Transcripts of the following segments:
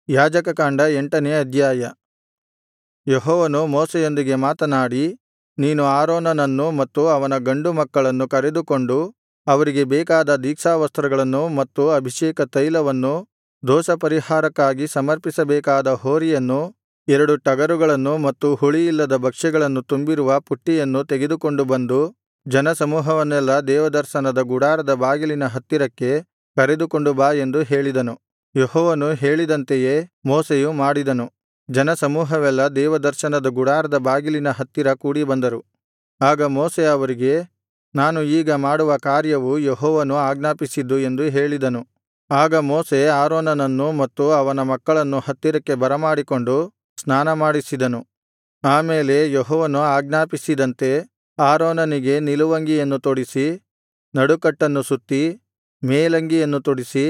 ಯಾಜಕಕಾಂಡ ಎಂಟನೇ ಅಧ್ಯಾಯ ಯೆಹೋವನು ಮೋಶೆಯೊಂದಿಗೆ ಮಾತನಾಡಿ ನೀನು ಆರೋನನನ್ನು ಮತ್ತು ಅವನ ಗಂಡು ಮಕ್ಕಳನ್ನು ಕರೆದುಕೊಂಡು ಅವರಿಗೆ ಬೇಕಾದ ದೀಕ್ಷಾವಸ್ತ್ರಗಳನ್ನು ಮತ್ತು ಅಭಿಷೇಕ ತೈಲವನ್ನು ದೋಷಪರಿಹಾರಕ್ಕಾಗಿ ಸಮರ್ಪಿಸಬೇಕಾದ ಹೋರಿಯನ್ನು ಎರಡು ಟಗರುಗಳನ್ನು ಮತ್ತು ಹುಳಿಯಿಲ್ಲದ ಭಕ್ಷ್ಯಗಳನ್ನು ತುಂಬಿರುವ ಪುಟ್ಟಿಯನ್ನು ತೆಗೆದುಕೊಂಡು ಬಂದು ಜನಸಮೂಹವನ್ನೆಲ್ಲಾ ದೇವದರ್ಶನದ ಗುಡಾರದ ಬಾಗಿಲಿನ ಹತ್ತಿರಕ್ಕೆ ಕರೆದುಕೊಂಡು ಬಾ ಎಂದು ಹೇಳಿದನು ಯೆಹೋವನು ಹೇಳಿದಂತೆಯೇ ಮೋಶೆಯು ಮಾಡಿದನು ಜನಸಮೂಹವೆಲ್ಲಾ ದೇವದರ್ಶನದ ಗುಡಾರದ ಬಾಗಿಲಿನ ಹತ್ತಿರ ಕೂಡಿಬಂದರು ಆಗ ಮೋಶೆ ಅವರಿಗೆ ನಾನು ಈಗ ಮಾಡುವ ಕಾರ್ಯವು ಯೆಹೋವನು ಆಜ್ಞಾಪಿಸಿದ್ದು ಎಂದು ಹೇಳಿದನು ಆಗ ಮೋಶೆ ಆರೋನನನ್ನು ಮತ್ತು ಅವನ ಮಕ್ಕಳನ್ನು ಹತ್ತಿರಕ್ಕೆ ಬರಮಾಡಿಕೊಂಡು ಸ್ನಾನಮಾಡಿಸಿದನು ಆ ಮೇಲೆ ಯೆಹೋವನು ಆಜ್ಞಾಪಿಸಿದಂತೆ ಆರೋನನಿಗೆ ನಿಲುವಂಗಿಯನ್ನು ತೊಡಿಸಿ ನಡುಕಟ್ಟನ್ನು ಸುತ್ತಿ ಮೇಲಂಗಿಯನ್ನು ತೊಡಿಸಿ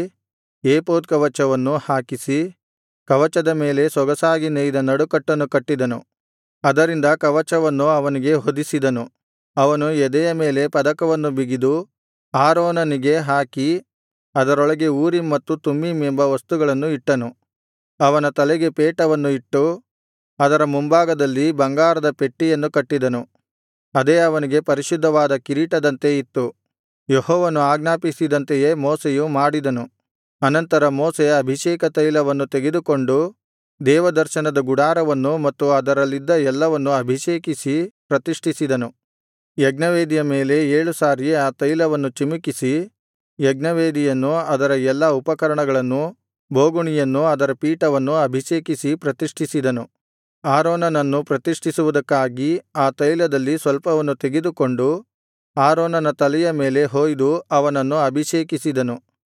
ಏಫೋದ್ ಕವಚವನ್ನು ಹಾಕಿಸಿ ಕವಚದ ಮೇಲೆ ಸೊಗಸಾಗಿ ನೇಯ್ದ ನಡುಕಟ್ಟನ್ನು ಕಟ್ಟಿದನು ಅದರಿಂದ ಕವಚವನ್ನು ಅವನಿಗೆ ಹೊದಿಸಿದನು ಅವನು ಎದೆಯ ಮೇಲೆ ಪದಕವನ್ನು ಬಿಗಿದು ಆರೋನನಿಗೆ ಹಾಕಿ ಅದರೊಳಗೆ ಊರೀಮ್ ಮತ್ತು ತುಮ್ಮೀಮ್ ಎಂಬ ವಸ್ತುಗಳನ್ನು ಇಟ್ಟನು ಅವನ ತಲೆಗೆ ಪೇಟವನ್ನು ಇಟ್ಟು ಅದರ ಮುಂಭಾಗದಲ್ಲಿ ಬಂಗಾರದ ಪೆಟ್ಟಿಯನ್ನು ಕಟ್ಟಿದನು ಅದೇ ಅವನಿಗೆ ಪರಿಶುದ್ಧವಾದ ಕಿರೀಟದಂತೆ ಇತ್ತು ಯೆಹೋವನು ಆಜ್ಞಾಪಿಸಿದಂತೆಯೇ ಮೋಶೆಯು ಮಾಡಿದನು ಅನಂತರ ಮೋಶೆ ಅಭಿಷೇಕ ತೈಲವನ್ನು ತೆಗೆದುಕೊಂಡು ದೇವದರ್ಶನದ ಗುಡಾರವನ್ನು ಮತ್ತು ಅದರಲ್ಲಿದ್ದ ಎಲ್ಲವನ್ನು ಅಭಿಷೇಕಿಸಿ ಪ್ರತಿಷ್ಠಿಸಿದನು ಯಜ್ಞವೇದಿಯ ಮೇಲೆ ಏಳು ಸಾರಿ ಆ ತೈಲವನ್ನು ಚಿಮುಕಿಸಿ ಯಜ್ಞವೇದಿಯನ್ನು ಅದರ ಎಲ್ಲಾ ಉಪಕರಣಗಳನ್ನು ಬೋಗುಣಿಯನ್ನು ಅದರ ಪೀಠವನ್ನು ಅಭಿಷೇಕಿಸಿ ಪ್ರತಿಷ್ಠಿಸಿದನು ಆರೋನನನ್ನು ಪ್ರತಿಷ್ಠಿಸುವುದಕ್ಕಾಗಿ ಆ ತೈಲದಲ್ಲಿ ಸ್ವಲ್ಪವನ್ನು ತೆಗೆದುಕೊಂಡು ಆರೋನನ ತಲೆಯ ಮೇಲೆ ಹೊಯ್ದು ಅವನನ್ನು ಅಭಿಷೇಕಿಸಿದನು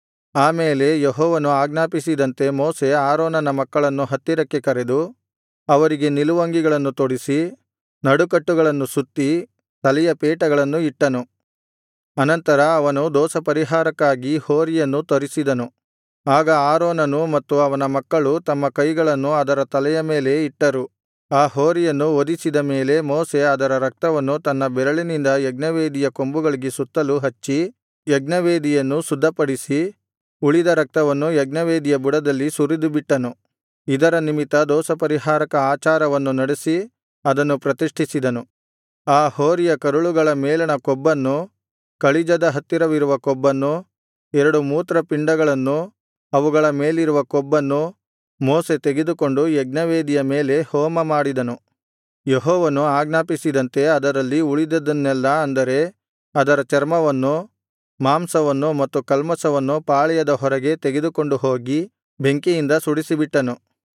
ಆ ಮೇಲೆ ಯೆಹೋವನು ಆಜ್ಞಾಪಿಸಿದಂತೆ ಮೋಶೆ ಆರೋನನ ಮಕ್ಕಳನ್ನು ಹತ್ತಿರಕ್ಕೆ ಕರೆದು ಅವರಿಗೆ ನಿಲುವಂಗಿಗಳನ್ನು ತೊಡಿಸಿ ನಡುಕಟ್ಟುಗಳನ್ನು ಸುತ್ತಿ ತಲೆಯ ಪೇಟಗಳನ್ನು ಇಟ್ಟನು ಅನಂತರ ಅವನು ದೋಷಪರಿಹಾರಕ್ಕಾಗಿ ಹೋರಿಯನ್ನು ತರಿಸಿದನು ಆಗ ಆರೋನನು ಮತ್ತು ಅವನ ಮಕ್ಕಳು ತಮ್ಮ ಕೈಗಳನ್ನು ಅದರ ತಲೆಯ ಮೇಲೆ ಇಟ್ಟರು ಆ ಹೋರಿಯನ್ನು ವಧಿಸಿದ ಮೇಲೆ ಮೋಶೆ ಅದರ ರಕ್ತವನ್ನು ತನ್ನ ಬೆರಳಿನಿಂದ ಯಜ್ಞವೇದಿಯ ಕೊಂಬುಗಳಿಗೆ ಸುತ್ತಲೂ ಹಚ್ಚಿ ಯಜ್ಞವೇದಿಯನ್ನು ಶುದ್ಧಪಡಿಸಿ ಉಳಿದ ರಕ್ತವನ್ನು ಯಜ್ಞವೇದಿಯ ಬುಡದಲ್ಲಿ ಸುರಿದುಬಿಟ್ಟನು ಇದರ ನಿಮಿತ್ತ ದೋಷಪರಿಹಾರಕ ಆಚಾರವನ್ನು ನಡೆಸಿ ಅದನ್ನು ಪ್ರತಿಷ್ಠಿಸಿದನು ಆ ಹೋರಿಯ ಕರುಳುಗಳ ಮೇಲಣ ಕೊಬ್ಬನ್ನು ಕಳಿಜದ ಹತ್ತಿರವಿರುವ ಕೊಬ್ಬನ್ನು ಎರಡು ಮೂತ್ರಪಿಂಡಗಳನ್ನು ಅವುಗಳ ಮೇಲಿರುವ ಕೊಬ್ಬನ್ನು ಮೋಶೆ ತೆಗೆದುಕೊಂಡು ಯಜ್ಞವೇದಿಯ ಮೇಲೆ ಹೋಮಮಾಡಿದನು ಯೆಹೋವನು ಆಜ್ಞಾಪಿಸಿದಂತೆ ಅದರಲ್ಲಿ ಉಳಿದದ್ದನ್ನೆಲ್ಲಾ ಅಂದರೆ ಅದರ ಚರ್ಮವನ್ನು ಮಾಂಸವನ್ನು ಮತ್ತು ಕಲ್ಮಷವನ್ನು ಪಾಳೆಯದ ಹೊರಗೆ ತೆಗೆದುಕೊಂಡು ಹೋಗಿ ಬೆಂಕಿಯಿಂದ ಸುಡಿಸಿಬಿಟ್ಟನು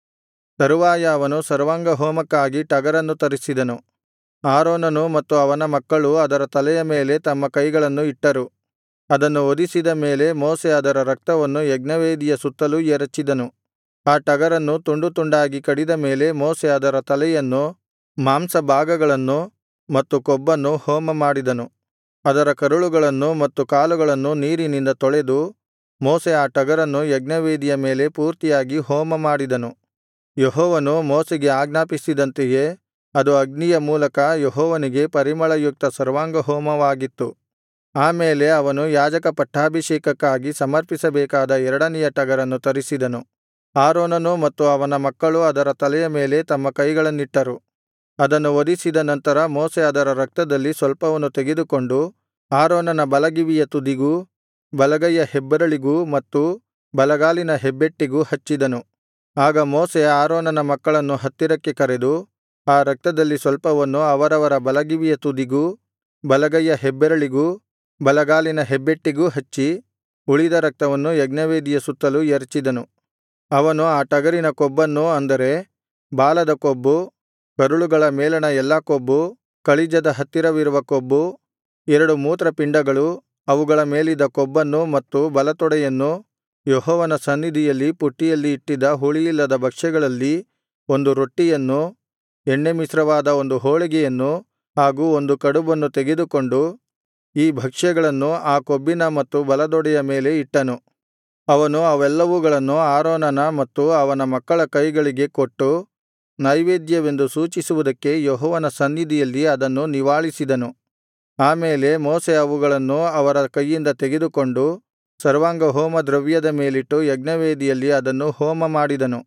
ತರುವಾಯ ಅವನು ಸರ್ವಾಂಗಹೋಮಕ್ಕಾಗಿ ಟಗರನ್ನು ತರಿಸಿದನು ಆರೋನನು ಮತ್ತು ಅವನ ಮಕ್ಕಳು ಅದರ ತಲೆಯ ಮೇಲೆ ತಮ್ಮ ಕೈಗಳನ್ನು ಇಟ್ಟರು ಅದನ್ನು ವಧಿಸಿದ ಮೇಲೆ ಮೋಶೆ ಅದರ ರಕ್ತವನ್ನು ಯಜ್ಞವೇದಿಯ ಸುತ್ತಲೂ ಎರಚಿದನು ಆ ಟಗರನ್ನು ತುಂಡು ತುಂಡಾಗಿ ಕಡಿದ ಮೇಲೆ ಮೋಶೆ ಅದರ ತಲೆಯನ್ನು ಮಾಂಸಭಾಗಗಳನ್ನು ಮತ್ತು ಕೊಬ್ಬನ್ನು ಹೋಮಮಾಡಿದನು ಅದರ ಕರುಳುಗಳನ್ನು ಮತ್ತು ಕಾಲುಗಳನ್ನು ನೀರಿನಿಂದ ತೊಳೆದು ಮೋಶೆ ಆ ಟಗರನ್ನು ಯಜ್ಞವೇದಿಯ ಮೇಲೆ ಪೂರ್ತಿಯಾಗಿ ಹೋಮಮಾಡಿದನು ಯೆಹೋವನು ಮೋಶೆಗೆ ಆಜ್ಞಾಪಿಸಿದಂತೆಯೇ ಅದು ಅಗ್ನಿಯ ಮೂಲಕ ಯೆಹೋವನಿಗೆ ಪರಿಮಳಯುಕ್ತ ಸರ್ವಾಂಗಹೋಮವಾಗಿತ್ತು ಆ ಮೇಲೆ ಅವನು ಯಾಜಕ ಪಟ್ಟಾಭಿಷೇಕಕ್ಕಾಗಿ ಸಮರ್ಪಿಸಬೇಕಾದ ಎರಡನೆಯ ಟಗರನ್ನು ತರಿಸಿದನು ಆರೋನನು ಮತ್ತು ಅವನ ಮಕ್ಕಳು ಅದರ ತಲೆಯ ಮೇಲೆ ತಮ್ಮ ಕೈಗಳನ್ನಿಟ್ಟರು ಅದನ್ನು ವಧಿಸಿದ ನಂತರ ಮೋಶೆ ಅದರ ರಕ್ತದಲ್ಲಿ ಸ್ವಲ್ಪವನ್ನು ತೆಗೆದುಕೊಂಡು ಆರೋನನ ಬಲಗಿವಿಯ ತುದಿಗೂ ಬಲಗೈಯ ಹೆಬ್ಬೆರಳಿಗೂ ಮತ್ತು ಬಲಗಾಲಿನ ಹೆಬ್ಬೆಟ್ಟಿಗೂ ಹಚ್ಚಿದನು ಆಗ ಮೋಶೆ ಆರೋನನ ಮಕ್ಕಳನ್ನು ಹತ್ತಿರಕ್ಕೆ ಕರೆದು ಆ ರಕ್ತದಲ್ಲಿ ಸ್ವಲ್ಪವನ್ನು ಅವರವರ ಬಲಗಿವಿಯ ತುದಿಗೂ ಬಲಗೈಯ ಹೆಬ್ಬೆರಳಿಗೂ ಬಲಗಾಲಿನ ಹೆಬ್ಬೆಟ್ಟಿಗೂ ಹಚ್ಚಿ ಉಳಿದ ರಕ್ತವನ್ನು ಯಜ್ಞವೇದಿಯ ಸುತ್ತಲೂ ಎರಚಿದನು ಅವನು ಆ ಟಗರಿನ ಕೊಬ್ಬನ್ನು ಅಂದರೆ ಬಾಲದ ಕೊಬ್ಬು ಕರುಳುಗಳ ಮೇಲಣ ಎಲ್ಲಾ ಕೊಬ್ಬು ಕಳಿಜದ ಹತ್ತಿರವಿರುವ ಕೊಬ್ಬು ಎರಡು ಮೂತ್ರಪಿಂಡಗಳು ಅವುಗಳ ಮೇಲಿದ್ದ ಕೊಬ್ಬನ್ನು ಮತ್ತು ಬಲತೊಡೆಯನ್ನು ಯೆಹೋವನ ಸನ್ನಿಧಿಯಲ್ಲಿ ಪುಟ್ಟಿಯಲ್ಲಿ ಇಟ್ಟಿದ್ದ ಹುಳಿಯಿಲ್ಲದ ಭಕ್ಷ್ಯಗಳಲ್ಲಿ ಒಂದು ರೊಟ್ಟಿಯನ್ನು ಎಣ್ಣೆಮಿಶ್ರವಾದ ಒಂದು ಹೋಳಿಗೆಯನ್ನು ಹಾಗೂ ಒಂದು ಕಡುಬನ್ನು ತೆಗೆದುಕೊಂಡು ಈ ಭಕ್ಷ್ಯಗಳನ್ನು ಆ ಕೊಬ್ಬಿನ ಮತ್ತು ಬಲದೊಡೆಯ ಮೇಲೆ ಇಟ್ಟನು ಅವನು ಅವೆಲ್ಲವುಗಳನ್ನು ಆರೋನನ ಮತ್ತು ಅವನ ಮಕ್ಕಳ ಕೈಗಳಿಗೆ ಕೊಟ್ಟು ನೈವೇದ್ಯವೆಂದು ಸೂಚಿಸುವುದಕ್ಕೆ ಯೆಹೋವನ ಸನ್ನಿಧಿಯಲ್ಲಿ ಅದನ್ನು ನಿವಾಳಿಸಿದನು ಆ ಮೇಲೆ ಮೋಶೆ ಅವುಗಳನ್ನು ಅವರ ಕೈಯಿಂದ ತೆಗೆದುಕೊಂಡು ಸರ್ವಾಂಗಹೋಮ ದ್ರವ್ಯದ ಮೇಲಿಟ್ಟು ಯಜ್ಞವೇದಿಯಲ್ಲಿ ಅದನ್ನು ಹೋಮಮಾಡಿದನು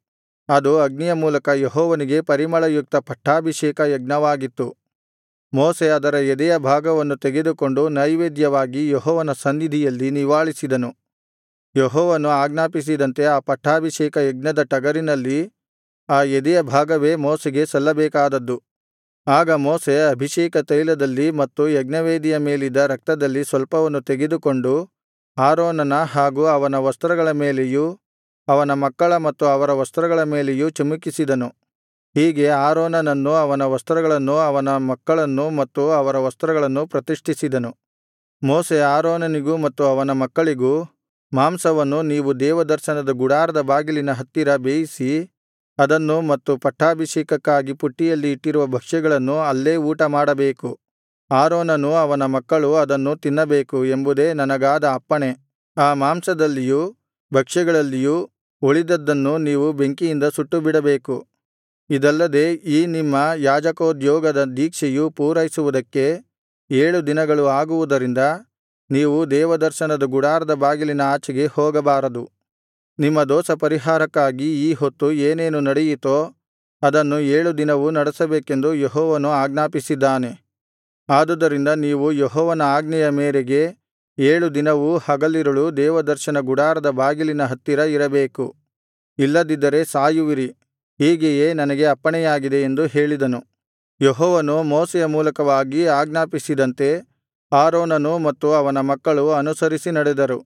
ಅದು ಅಗ್ನಿಯ ಮೂಲಕ ಯೆಹೋವನಿಗೆ ಪರಿಮಳಯುಕ್ತ ಪಟ್ಟಾಭಿಷೇಕ ಯಜ್ಞವಾಗಿತ್ತು ಮೋಶೆ ಅದರ ಎದೆಯ ಭಾಗವನ್ನು ತೆಗೆದುಕೊಂಡು ನೈವೇದ್ಯವಾಗಿ ಯೆಹೋವನ ಸನ್ನಿಧಿಯಲ್ಲಿ ನಿವಾಳಿಸಿದನು ಯೆಹೋವನು ಆಜ್ಞಾಪಿಸಿದಂತೆ ಆ ಪಟ್ಟಾಭಿಷೇಕ ಯಜ್ಞದ ಟಗರಿನಲ್ಲಿ ಆ ಎದೆಯ ಭಾಗವೇ ಮೋಶೆಗೆ ಸಲ್ಲಬೇಕಾದದ್ದು ಆಗ ಮೋಶೆ ಅಭಿಷೇಕ ತೈಲದಲ್ಲಿ ಮತ್ತು ಯಜ್ಞವೇದಿಯ ಮೇಲಿದ್ದ ರಕ್ತದಲ್ಲಿ ಸ್ವಲ್ಪವನ್ನು ತೆಗೆದುಕೊಂಡು ಆರೋನನ ಹಾಗೂ ಅವನ ವಸ್ತ್ರಗಳ ಮೇಲೆಯೂ ಅವನ ಮಕ್ಕಳ ಮತ್ತು ಅವರ ವಸ್ತ್ರಗಳ ಮೇಲೆಯೂ ಚಿಮುಕಿಸಿದನು ಹೀಗೆ ಆರೋನನನ್ನೂ ಅವನ ವಸ್ತ್ರಗಳನ್ನೂ ಅವನ ಮಕ್ಕಳನ್ನೂ ಮತ್ತು ಅವರ ವಸ್ತ್ರಗಳನ್ನೂ ಪ್ರತಿಷ್ಠಿಸಿದನು ಮೋಶೆ ಆರೋನನಿಗೂ ಮತ್ತು ಅವನ ಮಕ್ಕಳಿಗೂ ಮಾಂಸವನ್ನು ನೀವು ದೇವದರ್ಶನದ ಗುಡಾರದ ಬಾಗಿಲಿನ ಹತ್ತಿರ ಬೇಯಿಸಿ ಅದನ್ನು ಮತ್ತು ಪಟ್ಟಾಭಿಷೇಕಕ್ಕಾಗಿ ಪುಟ್ಟಿಯಲ್ಲಿ ಇಟ್ಟಿರುವ ಭಕ್ಷ್ಯಗಳನ್ನು ಅಲ್ಲೇ ಊಟಮಾಡಬೇಕು ಆರೋನನೂ ಅವನ ಮಕ್ಕಳೂ ಅದನ್ನು ತಿನ್ನಬೇಕು ಎಂಬುದೇ ನನಗಾದ ಅಪ್ಪಣೆ ಆ ಮಾಂಸದಲ್ಲಿಯೂ ಭಕ್ಷ್ಯಗಳಲ್ಲಿಯೂ ಉಳಿದದ್ದನ್ನು ನೀವು ಬೆಂಕಿಯಿಂದ ಸುಟ್ಟುಬಿಡಬೇಕು ಇದಲ್ಲದೆ ಈ ನಿಮ್ಮ ಯಾಜಕೋದ್ಯೋಗದ ದೀಕ್ಷೆಯು ಪೂರೈಸುವುದಕ್ಕೆ ಏಳು ದಿನಗಳು ಆಗುವುದರಿಂದ ನೀವು ದೇವದರ್ಶನದ ಗುಡಾರದ ಬಾಗಿಲಿನ ಆಚೆಗೆ ಹೋಗಬಾರದು ನಿಮ್ಮ ದೋಷಪರಿಹಾರಕ್ಕಾಗಿ ಈ ಹೊತ್ತು ಏನೇನು ನಡೆಯಿತೋ ಅದನ್ನು ಏಳು ದಿನವೂ ನಡೆಸಬೇಕೆಂದು ಯೆಹೋವನು ಆಜ್ಞಾಪಿಸಿದ್ದಾನೆ ಆದುದರಿಂದ ನೀವು ಯೆಹೋವನ ಆಜ್ಞೆಯ ಮೇರೆಗೆ ಏಳು ದಿನವೂ ಹಗಲಿರುಳು ದೇವದರ್ಶನ ಗುಡಾರದ ಬಾಗಿಲಿನ ಹತ್ತಿರ ಇರಬೇಕು ಇಲ್ಲದಿದ್ದರೆ ಸಾಯುವಿರಿ ಹೀಗೆಯೇ ನನಗೆ ಅಪ್ಪಣೆಯಾಗಿದೆ ಎಂದು ಹೇಳಿದನು ಯೆಹೋವನು ಮೋಶೆಯ ಮೂಲಕವಾಗಿ ಆಜ್ಞಾಪಿಸಿದಂತೆ ಆರೋನನೂ ಮತ್ತು ಅವನ ಮಕ್ಕಳು ಅನುಸರಿಸಿ ನಡೆದರು